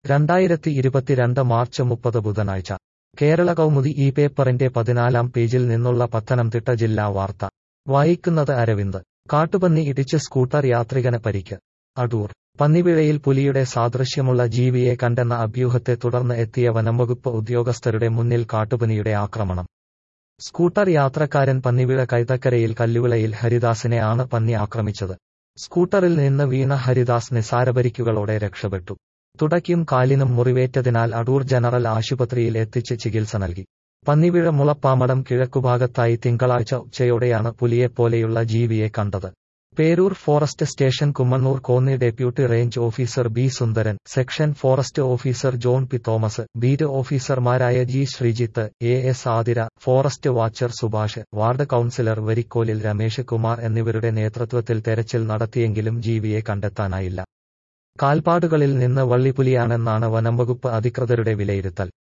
രണ്ടായിരത്തി ഇരുപത്തിരണ്ട് മാർച്ച് മുപ്പത് ബുധനാഴ്ച കേരള കൗമുദി ഈ പേപ്പറിന്റെ പതിനാലാം പേജിൽ നിന്നുള്ള പത്തനംതിട്ട ജില്ലാ വാർത്ത വായിക്കുന്നത് അരവിന്ദ് കാട്ടുപന്നി ഇടിച്ച് സ്കൂട്ടർ യാത്രികന് പരിക്ക് അടൂർ പന്നിവിഴയിൽ പുലിയുടെ സാദൃശ്യമുള്ള ജീവിയെ കണ്ടെന്ന അഭ്യൂഹത്തെ തുടർന്ന് എത്തിയ വനംവകുപ്പ് ഉദ്യോഗസ്ഥരുടെ മുന്നിൽ കാട്ടുപന്നിയുടെ ആക്രമണം സ്കൂട്ടർ യാത്രക്കാരൻ പന്നിവിഴ കൈതക്കരയിൽ കല്ലുവിളയിൽ ഹരിദാസിനെ ആണ് പന്നി ആക്രമിച്ചത് സ്കൂട്ടറിൽ നിന്ന് വീണ ഹരിദാസ് നിസാരപരിക്കുകളോടെ രക്ഷപ്പെട്ടു തുടയ്ക്കും കാലിനും മുറിവേറ്റതിനാൽ അടൂർ ജനറൽ ആശുപത്രിയിൽ എത്തിച്ച് ചികിത്സ നൽകി പന്നിവിഴ മുളപ്പാമടം കിഴക്കുഭാഗത്തായി തിങ്കളാഴ്ച ഉച്ചയോടെയാണ് പുലിയെപ്പോലെയുള്ള ജീവിയെ കണ്ടത് Perur forest station Kummannoor Konni deputy range officer B Sundaran section forest officer John P Thomas beat ഓഫീസർമാരായ G Sreejith A S Athira forest watcher Subhash ward councillor വരിക്കോലിൽ രമേശ് കുമാർ എന്നിവരുടെ നേതൃത്വത്തിൽ തെരച്ചിൽ നടത്തിയെങ്കിലും ജീവിയെ കണ്ടെത്താനായില്ല കാൽപ്പാടുകളിൽ നിന്ന് വള്ളിപ്പുലിയാണെന്നാണ് വനംവകുപ്പ് അധികൃതരുടെ വിലയിരുത്തൽ